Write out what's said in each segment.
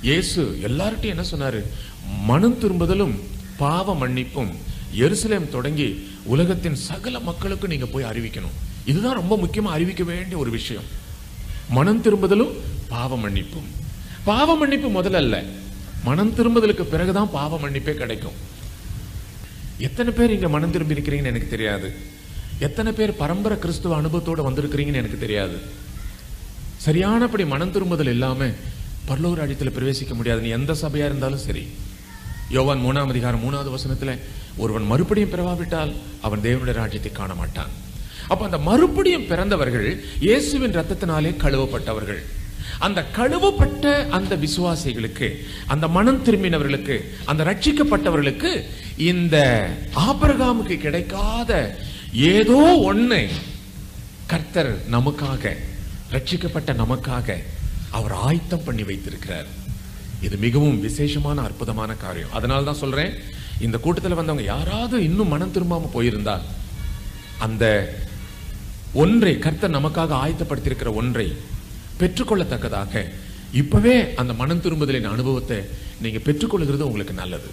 இயேசு எல்லார்ட்டையும் என்ன சொன்னாரு மனம் திரும்புதலும் பாவ மன்னிப்பும் எருசலேம் தொடங்கி உலகத்தின் சகல மக்களுக்கும் நீங்க போய் அறிவிக்கணும் இதுதான் ரொம்ப முக்கியமா அறிவிக்க வேண்டிய ஒரு விஷயம் மனம் திரும்புதலும் பாவ மன்னிப்பும் பாவ மன்னிப்பு முதல்ல அல்ல மனம் திரும்புதலுக்கு பிறகுதான் பாவ மன்னிப்பே கிடைக்கும் எத்தனை பேர் இங்க மனம் திரும்பி இருக்கிறீங்கன்னு எனக்கு தெரியாது எத்தனை பேர் பரம்பரை கிறிஸ்துவ அனுபவத்தோட வந்திருக்கிறீங்கன்னு எனக்கு தெரியாது சரியானபடி மனம் திரும்புதல் இல்லாம பரலோக ராஜ்யத்துல பிரவேசிக்க முடியாது நீ எந்த சபையா இருந்தாலும் சரி யோவான் மூணாம் அதிகாரம் மூணாவது வசனத்துல ஒருவன் மறுபடியும் பிறவாவிட்டால் அவன் தேவனுடைய ராஜ்யத்தை காண மாட்டான் அப்ப அந்த மறுபடியும் பிறந்தவர்கள் இயேசுவின் ரத்தத்தினாலே கழுவப்பட்டவர்கள் அந்த கழுவப்பட்ட அந்த விசுவாசிகளுக்கு அந்த மனம் திரும்பினவர்களுக்கு அந்த ரட்சிக்கப்பட்டவர்களுக்கு இந்த ஆபிரகாமுக்கு கிடைக்காத ஏதோ ஒண்ணு கர்த்தர் நமக்காக ரட்சிக்கப்பட்ட நமக்காக அவர் ஆயத்தம் பண்ணி வைத்திருக்கிறார் இது மிகவும் விசேஷமான அற்புதமான காரியம் அதனால தான் சொல்றேன் இந்த கூட்டத்தில் வந்தவங்க யாராவது இன்னும் மனம் திரும்பாம போயிருந்தா அந்த ஒன்றை கர்த்தர் நமக்காக ஆயத்தப்படுத்தியிருக்கிற ஒன்றை பெற்றுக்கொள்ளத்தக்கதாக இப்பவே அந்த மனம் திரும்புதலின் அனுபவத்தை நீங்க பெற்றுக்கொள்கிறது உங்களுக்கு நல்லது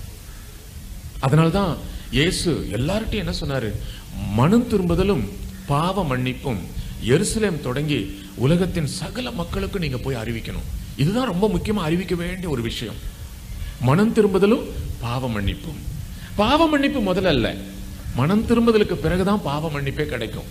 அதனால்தான் இயேசு எல்லார்ட்டையும் என்ன சொன்னாரு மனம் திரும்புதலும் பாவ மன்னிப்பும் எருசலேம் தொடங்கி உலகத்தின் சகல மக்களுக்கும் நீங்க போய் அறிவிக்கணும் இதுதான் ரொம்ப முக்கியமா அறிவிக்க வேண்டிய ஒரு விஷயம் மனம் திரும்புதலும் பாவ மன்னிப்பும் பாவ மன்னிப்பு முதல்ல அல்ல மனம் திரும்புதலுக்கு பிறகுதான் பாவ மன்னிப்பே கிடைக்கும்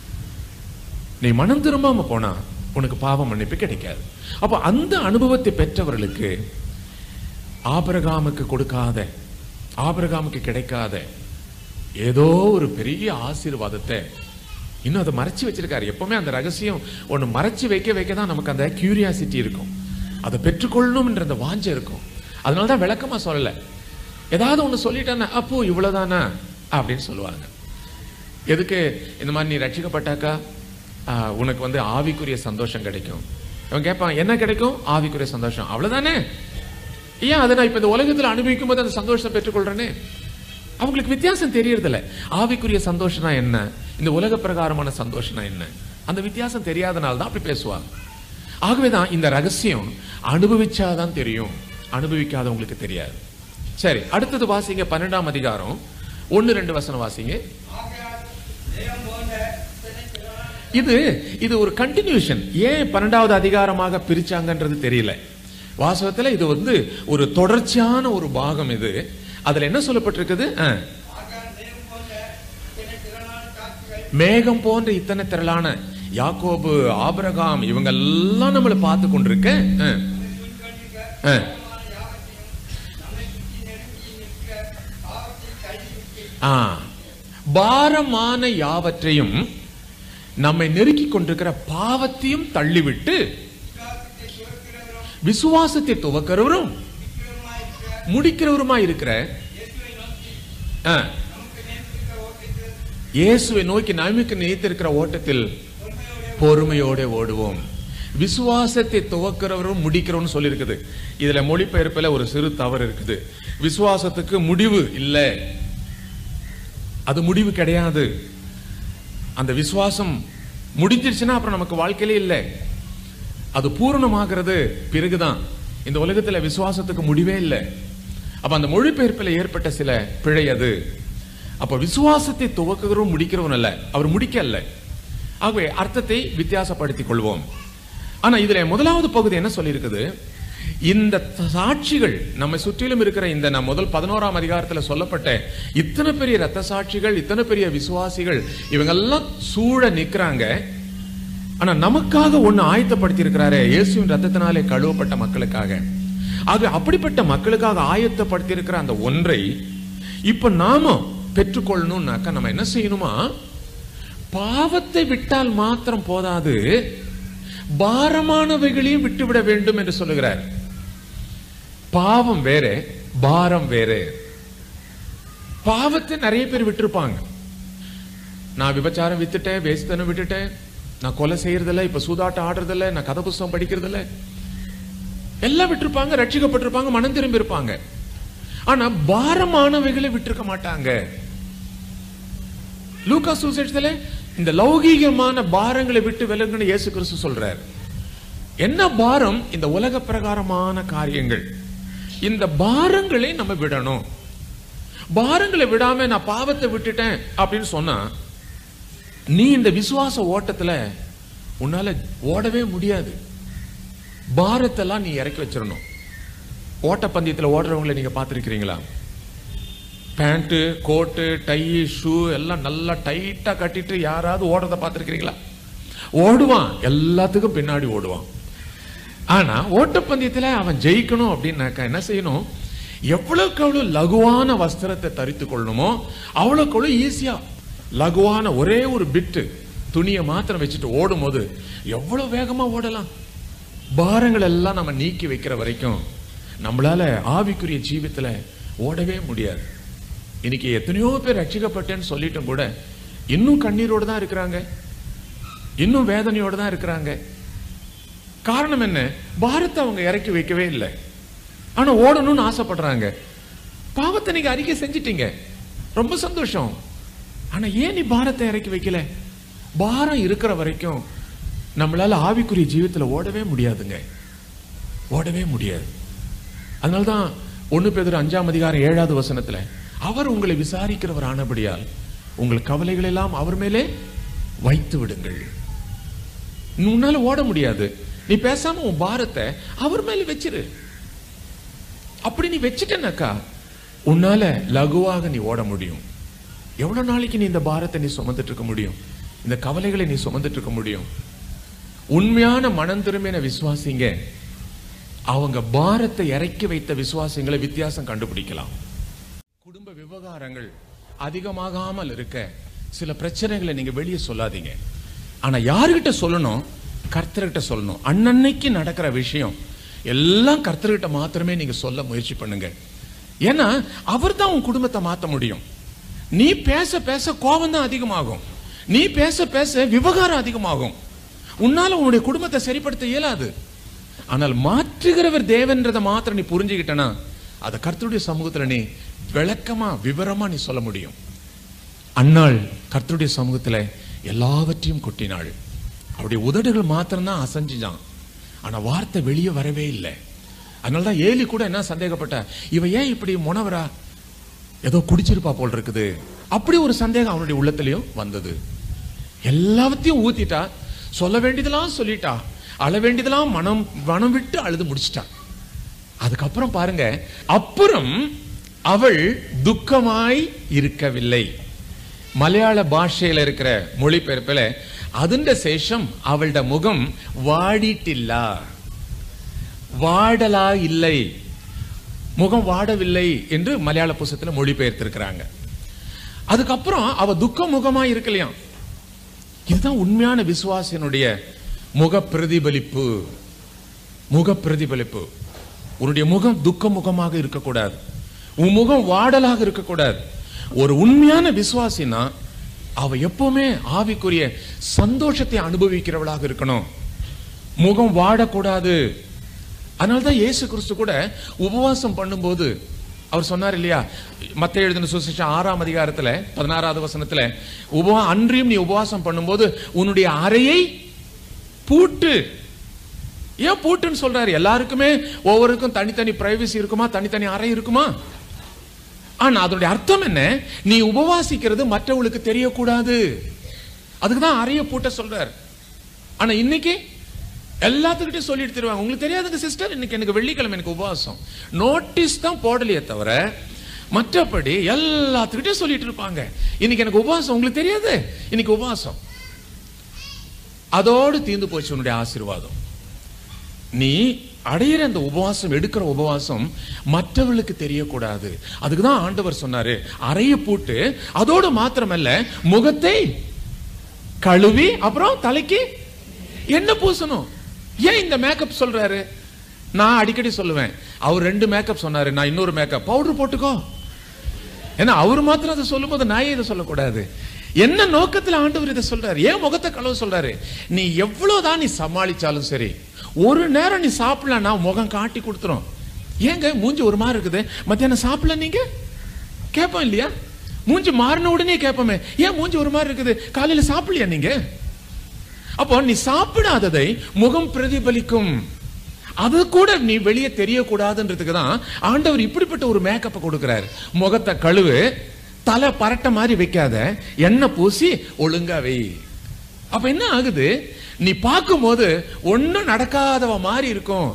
நீ மனம் திரும்பாம போனா உனக்கு பாவ மன்னிப்பு கிடைக்காது அப்ப அந்த அனுபவத்தை பெற்றவர்களுக்கு ஆபிரகாமுக்கு கொடுக்காத ஆபிரகாமுக்கு கிடைக்காத ஏதோ ஒரு பெரிய ஆசீர்வாதத்தை இன்னும் அதை மறைச்சு வச்சிருக்காரு எப்பவுமே அந்த ரகசியம் ஒண்ணு மறைச்சு வைக்க வைக்க தான் நமக்கு அந்த கியூரியாசிட்டி இருக்கும் அதை பெற்றுக்கொள்ளணும்ன்ற அந்த வாஞ்சை இருக்கும் அதனால தான் விளக்கமா சொல்லல ஏதாவது ஒண்ணு சொல்லிட்டானா அப்போ இவ்வளவுதானா அப்படின்னு சொல்லுவாங்க எதுக்கு இந்த மாதிரி நீ ரட்சிக்கப்பட்டாக்கா ஆஹ், உனக்கு வந்து ஆவிக்குரிய சந்தோஷம் கிடைக்கும் அவன் கேட்பான் என்ன கிடைக்கும் ஆவிக்குரிய சந்தோஷம் அவ்வளவுதானே ஏன் அதை நான் இப்ப இந்த உலகத்துல அனுபவிக்கும் போது அந்த சந்தோஷத்தை பெற்றுக்கொள்றேனே அவங்களுக்கு வித்தியாசம் தெரியறதில்ல ஆவிக்குரிய சந்தோஷம்னா என்ன இந்த உலக பிரகாரமான சந்தோஷம்னா என்ன அந்த வித்தியாசம் தெரியாதனால தான் அப்படி பேசுவாங்க ஆகவேதான் இந்த ரகசியம் அனுபவிச்சாதான் தெரியும் அனுபவிக்காதவங்களுக்கு தெரியாது சரி அடுத்தது வாசிங்க பன்னெண்டாம் அதிகாரம் ஒன்னு ரெண்டு வசனம் வாசிங்க இது இது ஒரு கண்டினியூஷன் ஏன் பன்னெண்டாவது அதிகாரமாக பிரிச்சாங்கன்றது தெரியல வாசகத்துல இது வந்து ஒரு தொடர்ச்சியான ஒரு பாகம் இது அதுல என்ன சொல்லப்பட்டிருக்குது ஆ. மேகம் போன்ற இத்தனை திரளான யாக்கோபு ஆபிரகாம் இவங்க எல்லாம் நம்மளை பார்த்து கொண்டிருக்க ஆ. ஆ. ஆ. பாரமான யாவற்றையும் நம்மை நெருக்கிக் கொண்டிருக்கிற பாவத்தையும் தள்ளிவிட்டு விசுவாசத்தை துவக்கிறவரும் முடிக்கிறவருமா இருக்கிற ஆ. இயேசுவை நோக்கி நமக்கு நினைத்திருக்கிற ஓட்டத்தில் பொறுமையோட ஓடுவோம் விசுவாசத்தை துவக்கிறவரும் முடிக்கிறவரும் சொல்லியிருக்குது இதுல மொழிபெயர்ப்புல ஒரு சிறு தவறு இருக்குது விசுவாசத்துக்கு முடிவு இல்லை அது முடிவு கிடையாது அந்த விசுவாசம் முடிஞ்சிருச்சுன்னா அப்புறம் நமக்கு வாழ்க்கையிலே இல்லை அது பூரணமாகிறது பிறகுதான் இந்த உலகத்துல விசுவாசத்துக்கு முடிவே இல்லை அப்ப அந்த மொழிபெயர்ப்பில் ஏற்பட்ட சில பிழை அது அப்ப விசுவாசத்தை துவக்குகிறோம் முடிக்கிறவன் அல்ல அவர் முடிக்க அல்ல ஆகவே அர்த்தத்தை வித்தியாசப்படுத்திக் கொள்வோம் ஆனா இதுல முதலாவது பகுதி என்ன சொல்லியிருக்குது இந்த சாட்சிகள் நம்மை சுற்றிலும் இருக்கிற இந்த நான் முதல் பதினோராம் அதிகாரத்துல சொல்லப்பட்ட இத்தனை பெரிய ரத்த சாட்சிகள் இத்தனை பெரிய விசுவாசிகள் இவங்கெல்லாம் சூழ நிக்கிறாங்க ஆனா நமக்காக ஒண்ணு ஆயத்தப்படுத்தி இருக்கிறாரே இயேசுவின் ரத்தத்தினாலே கழுவப்பட்ட மக்களுக்காக ஆக அப்படிப்பட்ட மக்களுக்காக ஆயத்தப்படுத்தி இருக்கிற அந்த ஒன்றை இப்ப நாம பெற்றுக்கொள்ளணும்னாக்கா நம்ம என்ன செய்யணுமா பாவத்தை விட்டால் மாத்திரம் போதாது பாரமானவைகளையும் விட்டுவிட வேண்டும் என்று சொல்லுகிறார் பாவம் வேற பாரம் வேற பாவத்தை நிறைய பேர் விட்டிருப்பாங்க நான் விபச்சாரம் வித்துட்டேன் வேஸ்தனம் விட்டுட்டேன் நான் கொலை செய்யறதில்ல இப்ப சூதாட்டம் ஆடுறதில்ல நான் கதை புஸ்தகம் படிக்கிறதில்ல எல்லாம் விட்டிருப்பாங்க ரட்சிக்கப்பட்டிருப்பாங்க மனம் திரும்பி இருப்பாங்க ஆனா பாரமானவைகளை விட்டிருக்க மாட்டாங்க லூக்கா சுசேஷத்துல இந்த லௌகீகமான பாரங்களை விட்டு விலகுன்னு இயேசு கிறிஸ்து சொல்றார் என்ன பாரம் இந்த உலக பிரகாரமான காரியங்கள் இந்த பாரங்களை நம்ம விடணும் பாரங்களை விடாம நான் பாவத்தை விட்டுட்டேன் அப்படின்னு சொன்னா நீ இந்த விசுவாச ஓட்டத்துல உன்னால ஓடவே முடியாது பாரத்தெல்லாம் நீ இறக்கி வச்சிடணும் ஓட்டப்பந்தயத்துல ஓடுறவங்களை நீங்க பார்த்திருக்கிறீங்களா பேண்ட்டு கோட்டு டை ஷூ எல்லாம் நல்லா டைட்டா கட்டிட்டு யாராவது ஓடுறத பார்த்திருக்கிறீங்களா ஓடுவான் எல்லாத்துக்கும் பின்னாடி ஓடுவான் ஆனா ஓட்டப்பந்தயத்துல அவன் ஜெயிக்கணும் அப்படின்னாக்கா என்ன செய்யணும் எவ்வளவுக்கு அவ்வளவு லகுவான வஸ்திரத்தை தரித்து கொள்ளணுமோ அவ்வளவுக்கு அவ்வளவு ஈஸியா லகுவான ஒரே ஒரு பிட்டு துணியை மாத்திரம் வச்சுட்டு ஓடும்போது எவ்வளவு வேகமா ஓடலாம் பாரங்கள் எல்லாம் நம்ம நீக்கி வைக்கிற வரைக்கும் நம்மளால ஆவிக்குரிய ஜீவித்துல ஓடவே முடியாது இன்னைக்கு எத்தனையோ பேர் ரட்சிக்கப்பட்டேன்னு சொல்லிட்டும் கூட இன்னும் கண்ணீரோடு தான் இருக்கிறாங்க இன்னும் வேதனையோடு தான் இருக்கிறாங்க காரணம் என்ன பாரத்தை அவங்க இறக்கி வைக்கவே இல்லை ஆனா ஓடணும்னு ஆசைப்படுறாங்க பாவத்தை நீங்க அறிக்கை செஞ்சிட்டீங்க ரொம்ப சந்தோஷம் ஆனா ஏன் நீ பாரத்தை இறக்கி வைக்கல பாரம் இருக்கிற வரைக்கும் நம்மளால ஆவிக்குரிய ஜீவித்துல ஓடவே முடியாதுங்க ஓடவே முடியாது அதனால்தான் ஒண்ணு பேதர் அஞ்சாம் அதிகாரம் ஏழாவது வசனத்துல அவர் உங்களை விசாரிக்கிறவர் ஆனபடியால் உங்கள் கவலைகள் எல்லாம் அவர் மேலே வைத்து விடுங்கள் உன்னால ஓட முடியாது நீ பேசாம உன் பாரத்தை அவர் மேல வச்சிரு அப்படி நீ வச்சிட்டனாக்கா உன்னால லகுவாக நீ ஓட முடியும் எவ்வளவு நாளைக்கு நீ இந்த பாரத்தை நீ சுமந்துட்டு இருக்க முடியும் இந்த கவலைகளை நீ சுமந்துட்டு இருக்க முடியும் உண்மையான மனம் திரும்பின விசுவாசிங்க அவங்க பாரத்தை இறக்கி வைத்த விசுவாசிங்களை வித்தியாசம் கண்டுபிடிக்கலாம் குடும்ப விவகாரங்கள் அதிகமாகாமல் இருக்க சில பிரச்சனைகளை நீங்க வெளியே சொல்லாதீங்க ஆனா யாருகிட்ட சொல்லணும் கர்த்தர்கிட்ட சொல்லணும் அன்னன்னைக்கு நடக்கிற விஷயம் எல்லாம் கர்த்தர்கிட்ட மாத்திரமே நீங்க சொல்ல முயற்சி பண்ணுங்க ஏன்னா அவர் தான் உன் குடும்பத்தை மாத்த முடியும் நீ பேச பேச கோபம் தான் அதிகமாகும் நீ பேச பேச விவகாரம் அதிகமாகும் உன்னால உன்னுடைய குடும்பத்தை சரிப்படுத்த இயலாது ஆனால் மாற்றுகிறவர் தேவன்றதை மாத்திரம் நீ புரிஞ்சுக்கிட்டனா அதை கர்த்தருடைய சமூகத்துல நீ விளக்கமா விவரமா நீ சொல்ல முடியும் அன்னாள் கர்த்தருடைய சமூகத்துல எல்லாவற்றையும் கொட்டினாள் அவருடைய உதடுகள் மாத்திரம்தான் அசைஞ்சுதான் ஆனா வார்த்தை வெளியே வரவே இல்லை அதனாலதான் ஏலி கூட என்ன சந்தேகப்பட்ட இவ ஏன் இப்படி முனவரா ஏதோ குடிச்சிருப்பா போல் இருக்குது அப்படி ஒரு சந்தேகம் அவனுடைய உள்ளத்திலையும் வந்தது எல்லாத்தையும் ஊத்திட்டா சொல்ல வேண்டியதெல்லாம் சொல்லிட்டா அழ வேண்டியதெல்லாம் மனம் மனம் விட்டு அழுது முடிச்சிட்டா அதுக்கப்புறம் பாருங்க அப்புறம் அவள் துக்கமாய் இருக்கவில்லை மலையாள பாஷையில இருக்கிற மொழிபெயர்ப்புல അതിന്റെ ശേഷം അവളുടെ മുഖം വാടിയിട്ടില്ല வாடலா இல்லை முகம் வாடவில்லை என்று மலையாள புஸ்தகத்துல மொழிபெயர்த்திருக்கிறாங்க அதுக்கப்புறம் அவ துக்க முகமா இருக்கலையாம் இதுதான் உண்மையான விசுவாசியனுடைய முக பிரதிபலிப்பு முக பிரதிபலிப்பு உன்னுடைய முகம் துக்க முகமாக இருக்கக்கூடாது உன் முகம் வாடலாக இருக்கக்கூடாது ஒரு உண்மையான விசுவாசினா அவ எப்பவுமே ஆவிக்குரிய சந்தோஷத்தை அனுபவிக்கிறவளாக இருக்கணும் முகம் வாடக்கூடாது அதனால்தான் இயேசு கிறிஸ்து கூட உபவாசம் பண்ணும்போது அவர் சொன்னார் இல்லையா மத்த எழுதின சுசேஷம் ஆறாம் அதிகாரத்துல பதினாறாவது வசனத்துல உபவா அன்றியும் நீ உபவாசம் பண்ணும்போது உன்னுடைய அறையை பூட்டு ஏன் பூட்டுன்னு சொல்றாரு எல்லாருக்குமே ஒவ்வொருக்கும் தனித்தனி பிரைவசி இருக்குமா தனித்தனி அறை இருக்குமா ஆனா அதனுடைய அர்த்தம் என்ன நீ உபவாசிக்கிறது மற்றவங்களுக்கு தெரியக்கூடாது அதுக்கு தான் அறைய பூட்ட சொல்றார் ஆனா இன்னைக்கு எல்லாத்துக்கிட்டையும் சொல்லிட்டு தருவாங்க உங்களுக்கு தெரியாதுங்க சிஸ்டர் இன்னைக்கு எனக்கு வெள்ளிக்கிழமை எனக்கு உபவாசம் நோட்டீஸ் தான் போடலையே தவிர மற்றபடி எல்லாத்துக்கிட்டையும் சொல்லிட்டு இருப்பாங்க இன்னைக்கு எனக்கு உபவாசம் உங்களுக்கு தெரியாது இன்னைக்கு உபவாசம் அதோடு தீர்ந்து போச்சு உன்னுடைய ஆசீர்வாதம் நீ அடையிற அந்த உபவாசம் எடுக்கிற உபவாசம் மற்றவர்களுக்கு தெரியக்கூடாது அதுக்கு தான் ஆண்டவர் சொன்னாரு அறைய பூட்டு அதோடு மாத்திரமல்ல முகத்தை கழுவி அப்புறம் தலைக்கு என்ன பூசணும் ஏன் இந்த மேக்கப் சொல்றாரு நான் அடிக்கடி சொல்லுவேன் அவர் ரெண்டு மேக்கப் சொன்னாரு நான் இன்னொரு மேக்கப் பவுடர் போட்டுக்கோ ஏன்னா அவர் மாத்திரம் அதை சொல்லும்போது நான் ஏன் இதை சொல்லக்கூடாது என்ன நோக்கத்துல ஆண்டவர் இதை சொல்றாரு ஏன் முகத்தை கழுவ சொல்றாரு நீ எவ்வளவுதான் நீ சமாளிச்சாலும் சரி ஒரு நேரம் நீ சாப்பிடலன்னா முகம் காட்டி கொடுத்துரும் ஏங்க மூஞ்சி ஒரு மாதிரி இருக்குது மத்தியானம் சாப்பிடல நீங்க கேட்போம் இல்லையா மூஞ்சி மாறின உடனே கேட்போமே ஏன் மூஞ்சி ஒரு மாதிரி இருக்குது காலையில சாப்பிடலையா நீங்க அப்போ நீ சாப்பிடாததை முகம் பிரதிபலிக்கும் அது கூட நீ வெளியே தெரியக்கூடாதுன்றதுக்கு தான் ஆண்டவர் இப்படிப்பட்ட ஒரு மேக்கப்பை கொடுக்கிறார் முகத்தை கழுவு தலை பரட்ட மாதிரி வைக்காத எண்ணெய் பூசி ஒழுங்கா வை அப்ப என்ன ஆகுது நீ பார்க்கும்போது ஒண்ணும் நடக்காதவ மாதிரி இருக்கும்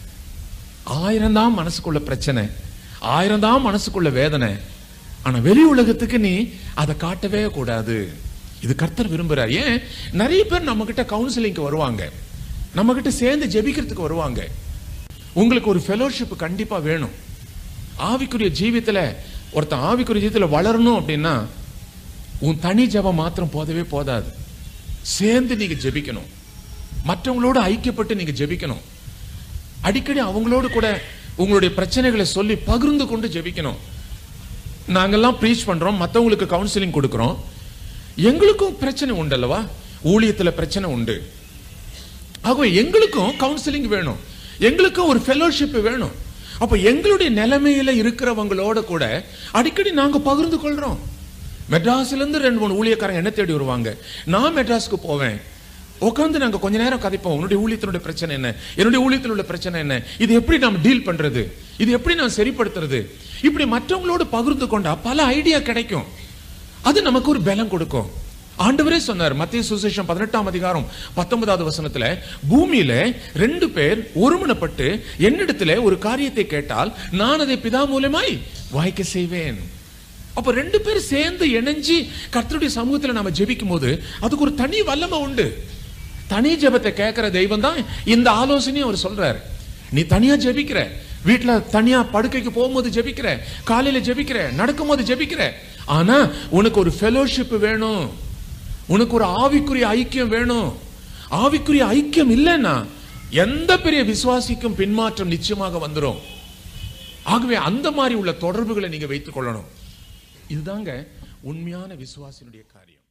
ஆயிரம் தான் மனசுக்குள்ள பிரச்சனை ஆயிரம் தான் மனசுக்குள்ள வேதனை ஆனா வெளி உலகத்துக்கு நீ அதை காட்டவே கூடாது இது கர்த்தர் விரும்புறார் ஏன் நிறைய பேர் நம்ம கிட்ட கவுன்சிலிங்க்கு வருவாங்க நம்ம கிட்ட சேர்ந்து ஜெபிக்கிறதுக்கு வருவாங்க உங்களுக்கு ஒரு ஃபெலோஷிப் கண்டிப்பா வேணும் ஆவிக்குரிய ஜீவியத்துல ஒருத்தன் ஆவிக்குரிய ஜீவியத்துல வளரணும் அப்படின்னா உன் தனி ஜெபம் மாத்திரம் போதவே போதாது சேர்ந்து நீங்க ஜெபிக்கணும் மற்றவங்களோட ஐக்கியப்பட்டு நீங்க ஜெபிக்கணும் அடிக்கடி அவங்களோடு கூட உங்களுடைய பிரச்சனைகளை சொல்லி பகிர்ந்து கொண்டு ஜெபிக்கணும் நாங்கெல்லாம் ப்ரீச் பண்றோம் மற்றவங்களுக்கு கவுன்சிலிங் கொடுக்கிறோம் எங்களுக்கும் பிரச்சனை உண்டு அல்லவா ஊழியத்துல பிரச்சனை உண்டு ஆகவே எங்களுக்கும் கவுன்சிலிங் வேணும் எங்களுக்கும் ஒரு ஃபெலோஷிப் வேணும் அப்ப எங்களுடைய நிலைமையில இருக்கிறவங்களோட கூட அடிக்கடி நாங்க பகிர்ந்து கொள்றோம் மெட்ராஸ்ல இருந்து ரெண்டு மூணு ஊழியக்காரங்க என்ன தேடி வருவாங்க நான் மெட்ராஸ்க்கு போவேன் உட்காந்து நாங்க கொஞ்ச நேரம் கதைப்போம் உன்னுடைய ஊழியத்தினுடைய பிரச்சனை என்ன என்னுடைய ஊழியத்தில் உள்ள பிரச்சனை என்ன இது எப்படி நாம் டீல் பண்றது இது எப்படி நாம் சரிப்படுத்துறது இப்படி மற்றவங்களோடு பகிர்ந்து கொண்டா பல ஐடியா கிடைக்கும் அது நமக்கு ஒரு பலம் கொடுக்கும் ஆண்டவரே சொன்னார் மத்திய சுசேஷம் பதினெட்டாம் அதிகாரம் பத்தொன்பதாவது வசனத்துல பூமியில ரெண்டு பேர் ஒருமனப்பட்டு என்னிடத்துல ஒரு காரியத்தை கேட்டால் நான் அதை பிதா மூலமாய் வாய்க்க செய்வேன் அப்ப ரெண்டு பேர் சேர்ந்து இணைஞ்சு கர்த்தருடைய சமூகத்துல நாம ஜெபிக்கும் போது அதுக்கு ஒரு தனி வல்லமை உண்டு தனி ஜெபத்தை கேட்கிற தெய்வம் தான் இந்த ஆலோசனையும் அவர் சொல்றாரு நீ தனியா ஜெபிக்கிற வீட்டுல தனியா படுக்கைக்கு போகும்போது ஜெபிக்கிற காலையில ஜெபிக்கிற நடக்கும்போது ஜெபிக்கிற ஆனா உனக்கு ஒரு ஃபெலோஷிப் வேணும் உனக்கு ஒரு ஆவிக்குரிய ஐக்கியம் வேணும் ஆவிக்குரிய ஐக்கியம் இல்லைன்னா எந்த பெரிய விசுவாசிக்கும் பின்மாற்றம் நிச்சயமாக வந்துரும் ஆகவே அந்த மாதிரி உள்ள தொடர்புகளை நீங்க வைத்துக் கொள்ளணும் இதுதாங்க உண்மையான விசுவாசினுடைய காரியம்